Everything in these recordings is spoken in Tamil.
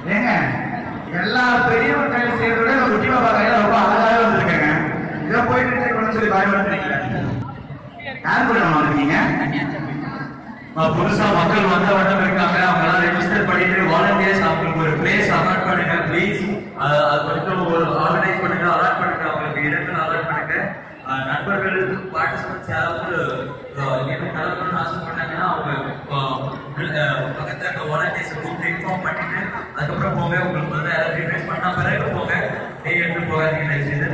ஏங்க எல்லா பெரியவங்க கையில செய்யறத விட குட்டி பாப்பா கையில ரொம்ப அழகாவே வந்திருக்காங்க இதை போயிட்டு ட்ரை பண்ண சொல்லி பயன்படுத்துறீங்களா யார் கூட வந்திருக்கீங்க அஹ் புதுசா மக்கள் வந்த வண்ணம் இருக்காங்க அவங்க எல்லாம் ரெஜிஸ்டர் பண்ணிட்டு வாலண்டியர்ஸ் அவங்களுக்கு ஒரு பிளேஸ் அலாட் பண்ணுங்க ப்ளீஸ் அது மட்டும் ஒரு ஆர்கனைஸ் பண்ணுங்க அலாட் பண்ணுங்க அவங்களுக்கு இடங்கள் அலாட் பண்ணுங்க அஹ் நண்பர்கள் பார்ட்டிசிபென்ட்ஸ் யாராவது அஹ் என்ன கலக்கணும்னு ஆசைப்பட்டாங்கன்னா அவங்க அஹ் அஹ் பக்கத்துல இருக்க வாலண்டியர்ஸ் கூப்பிட்டு இன்ஃபார்ம் பண்ணிட்டு அதுக்கப்புறம் போங்க உங்களுக்கு வந்து யாராவது ரிக்வெஸ்ட் பண்ணா பிறகு போங்க நீ எடுத்து போகாதீங்க தயவு செய்து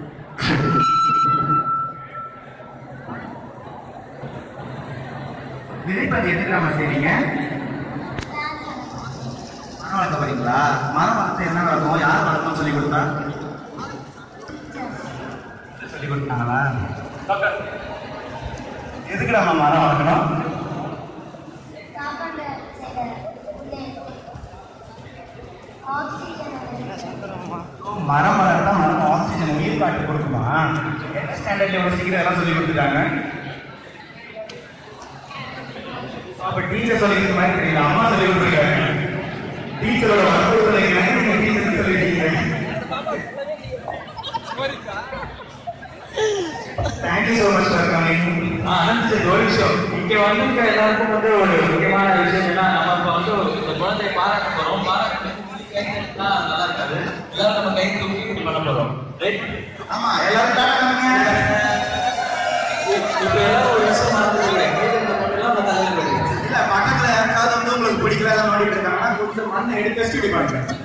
விதைப்பது எதுக்கு நம்ம செய்றீங்க மரம் வளர்க்க போறீங்களா மரம் வளர்த்து என்ன வளர்க்கும் யார் வளர்க்கணும்னு சொல்லி கொடுத்தா சொல்லி கொடுத்தாங்களா எதுக்கு நம்ம மரம் வளர்க்கணும் சாப்பாடு செய்கிற உள்ளே ஆக்சிஜன் ஓ, மரம் வளர்த்தா மரம் ஆக்சிஜன் உயிர் காட்டு கொடுக்குமா என்ன ஸ்டாண்டர்ட்ல எவ்வளவு சீக்கிரம் எல்லாம் சொல்லி கொடுத்துட்டாங்க அப்ப டீச்சர் சொல்லி கொடுத்த மாதிரி தெரியல அம்மா சொல்லி கொடுத்துருக்காங்க டீச்சரோட வற்புறுத்தலை நீங்க டீச்சர் சொல்லிட்டீங்க thank you so much for coming Anand ஒரு விஷயம் இங்க வந்திருக்க எல்லாருக்கும் வந்து ஒரு முக்கியமான விஷயம் என்ன நம்ம இப்ப வந்து இந்த குழந்தையை பாராட்ட போறோம் பாராட்டு நல்லா இருக்காது எல்லாரும் நம்ம கை தூக்கி இப்படி பண்ண போறோம் ரைட் ஆமா எல்லாரும் டாடா காமிங்க இப்ப எல்லாரும் ஒரு விஷயம் மறந்துருக்கீங்க கேட்கறது மட்டும் எல்லாம் நம்ம தலையில இருக்கு இல்ல பக்கத்துல யாருக்காவது வந்து உங்களுக்கு பிடிக்கல நோண்டிட்டு இருக்காங்கன்னா கொஞ்சம் மண்ணை எடுத்து வச்சுட்டு இப்படி பண்ணுங்க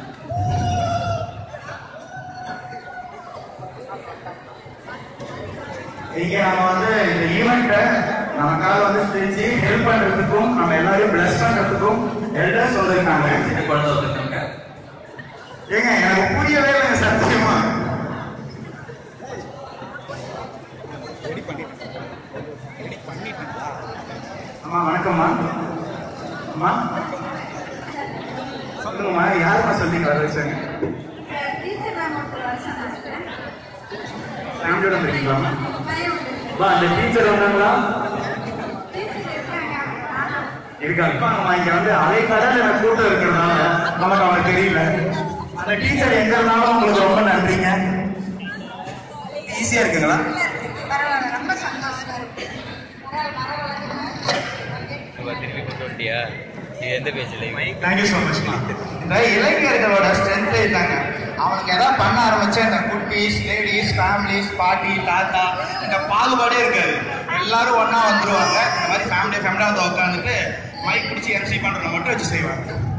இங்க நம்ம வந்து இந்த ஈவெண்ட்டை நமக்காக வந்து செஞ்சு ஹெல்ப் பண்றதுக்கும் நம்ம எல்லாரையும் பிளஸ் பண்றதுக்கும் எல்டர்ஸ் வந்திருக்காங்க சின்ன குழந்தை வந்திருக்காங்க ஏங்க எனக்கு புரியவே இல்லைங்க சத்தியமா அம்மா வணக்கம்மா அம்மா சொல்லுங்கம்மா யாரும்மா சொல்லி வர வச்சாங்க டீச்சர் மேம் ஒரு வருஷம் நினைக்கிறேன் ஃபேமிலியோட இருக்கீங்களாம்மா பையன் வந்து அம்மா, அந்த டீச்சர் வந்தாங்களா டீச்சர் இருக்காங்க ஆனால் இருக்காங்க அம்மா இங்க வந்து அலை கடல் எனக்கு கூட்டம் இருக்கிறதுனால நமக்கு அவங்க தெரியல அந்த டீச்சர் எங்க இருந்தாலும் உங்களுக்கு ரொம்ப நன்றிங்க ஈஸியா இருக்குங்களா பரவாயில்ல ரொம்ப சந்தோஷமா இருக்கு பரவாயில்ல பரவாயில்ல திருப்பி கொண்டு வந்துட்டியா இது எந்த பேஜ்ல தேங்க்யூ ஸோ மச்மா இந்த இளைஞர்களோட ஸ்ட்ரென்த் இருந்தாங்க அவனுக்கு எதாவது பண்ண ஆரம்பிச்சா இந்த குட்டீஸ் லேடிஸ் ஃபேமிலிஸ் பாட்டி தாத்தா இந்த பாகுபாடே இருக்காது எல்லாரும் ஒண்ணா வந்துருவாங்க இந்த மாதிரி ஃபேமிலி ஃபேமிலியாக வந்து உட்காந்துட்டு மைக் பிடிச்சி எம்சி பண்றத மட்டும் வச்சு செய்வாங்க